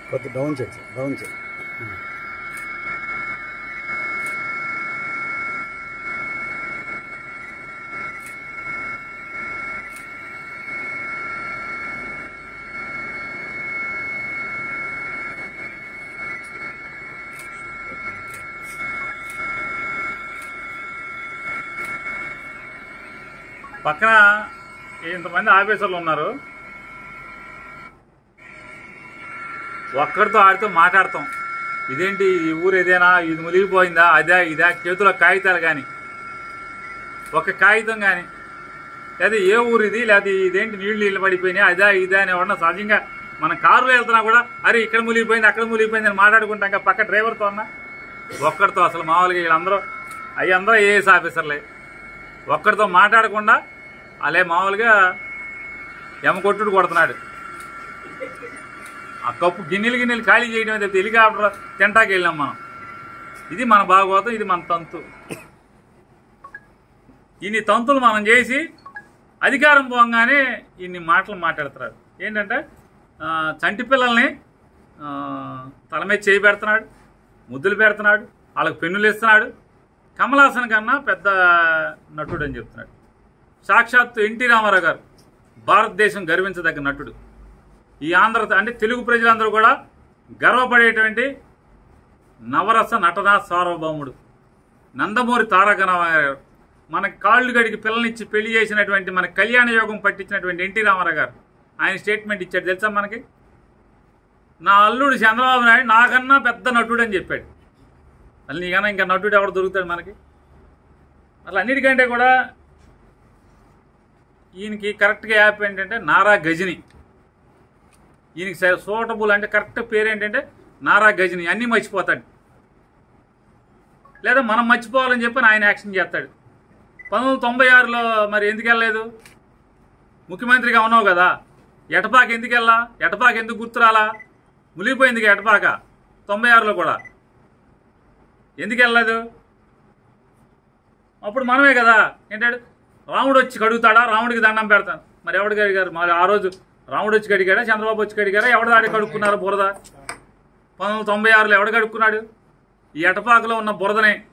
కొద్ది డౌన్ చేయి sir down చేయి పక్కన ఇంతమంది ఆఫీసర్లు ఉన్నారు ఒక్కరితో ఆడితో మాట్లాడతాం ఇదేంటి ఈ ఊరు ఏదైనా ఇది మునిగిపోయిందా అదే ఇదా చేతిలో కాగితాలు కానీ ఒక కాగితం కానీ లేదా ఏ ఊరు ఇది లేదా ఇదేంటి నీళ్ళు నీళ్ళు పడిపోయినాయి అదా ఇదా అని ఎవరన్నా సహజంగా మన కారులో వెళ్తున్నా కూడా అరే ఇక్కడ మునిగిపోయింది అక్కడ మునిగిపోయింది అని మాట్లాడుకుంటాం ఇంకా పక్క డ్రైవర్తో అన్నా ఒక్కడితో అసలు మామూలుగా వీళ్ళందరూ అవి అందరూ ఏఎస్ ఆఫీసర్లే ఒక్కడితో మాట్లాడకుండా అలే మామూలుగా ఎమకొట్టుడు కొడుతున్నాడు ఆ కప్పు గిన్నెలు గిన్నెలు ఖాళీ చేయడం తప్పితే హెలికాప్టర్ తింటాకి వెళ్ళాం మనం ఇది మన భాగవతం ఇది మన తంతు ఇన్ని తంతులు మనం చేసి అధికారం పోగానే ఇన్ని మాటలు మాట్లాడుతున్నారు ఏంటంటే ఆ, చంటి పిల్లల్ని ఆ, తల మీద చేయి పెడుతున్నాడు ముద్దులు పెడుతున్నాడు వాళ్ళకి పెన్నులు ఇస్తున్నాడు కమలాసన్ కన్నా పెద్ద నటుడు అని చెప్తున్నాడు సాక్షాత్తు ఎన్టీ రామారావు గారు భారతదేశం గర్వించదగ్గ నటుడు ఈ ఆంధ్ర అంటే తెలుగు ప్రజలందరూ కూడా గర్వపడేటువంటి నవరస నటనా సార్వభౌముడు నందమూరి తారక రామారావు గారు మన కాళ్ళు గడికి పిల్లనిచ్చి పెళ్లి చేసినటువంటి మన కళ్యాణ యోగం పట్టించినటువంటి ఎన్టీ రామారావు గారు ఆయన స్టేట్మెంట్ ఇచ్చాడు తెలుసా మనకి నా అల్లుడు చంద్రబాబు నాయుడు నాకన్నా పెద్ద నటుడు అని చెప్పాడు అసలు నీకన్నా ఇంకా నటుడు ఎవడు దొరుకుతాడు మనకి అసలు అన్నిటికంటే కూడా ఈయనకి కరెక్ట్గా యాప్ ఏంటంటే నారా గజని ఈయనకి సూటబుల్ అంటే కరెక్ట్ పేరు ఏంటంటే నారా గజని అన్నీ మర్చిపోతాడు లేదా మనం మర్చిపోవాలని చెప్పి ఆయన యాక్షన్ చేస్తాడు పంతొమ్మిది వందల తొంభై ఆరులో మరి ఎందుకు వెళ్ళలేదు ముఖ్యమంత్రిగా ఉన్నావు కదా ఎటపాక ఎందుకు వెళ్ళా ఎటపాక ఎందుకు గుర్తురాలా మునిగిపోయింది ఇక ఎటపాక తొంభై ఆరులో కూడా ఎందుకు వెళ్ళలేదు అప్పుడు మనమే కదా ఏంటాడు రాముడు వచ్చి కడుగుతాడా రాముడికి దండం పెడతాను మరి ఎవడు కడిగారు మరి ఆ రోజు రాముడు వచ్చి కడిగాడా చంద్రబాబు వచ్చి కడిగారా ఎవడు దాడి కడుక్కున్నారు బురద పంతొమ్మిది వందల తొంభై ఆరులో ఎవడు కడుక్కున్నాడు ఈ ఎటపాకలో ఉన్న బురదనే